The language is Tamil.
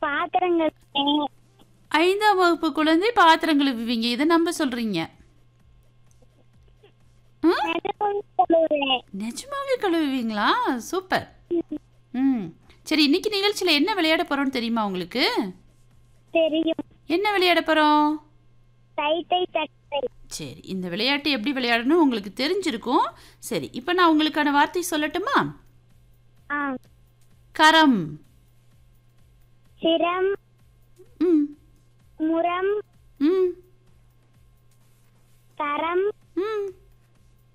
பாத்திரங்கள் ஐந்தாம் வகுப்பு குழந்தை பாத்திரம் கழுவுவீங்க இதை நம்ப சொல்றீங்க ம்? நடுவும் சொல்லுவேன் நிஜமாவே கழுவுவீங்களா சூப்பர் ம் சரி இன்னைக்கு நிகழ்ச்சியில் என்ன விளையாட போறோம்னு தெரியுமா உங்களுக்கு தெரியும் என்ன விளையாட போறோம் தைத்தை தட்டை சரி இந்த விளையாட்டு எப்படி விளையாடணும் உங்களுக்கு தெரிஞ்சிருக்கும் சரி இப்போ நான் உங்களுக்கான வார்த்தை சொல்லட்டுமா ஆ கரம் சிரம் ம் முரம் ம் கரம் ம்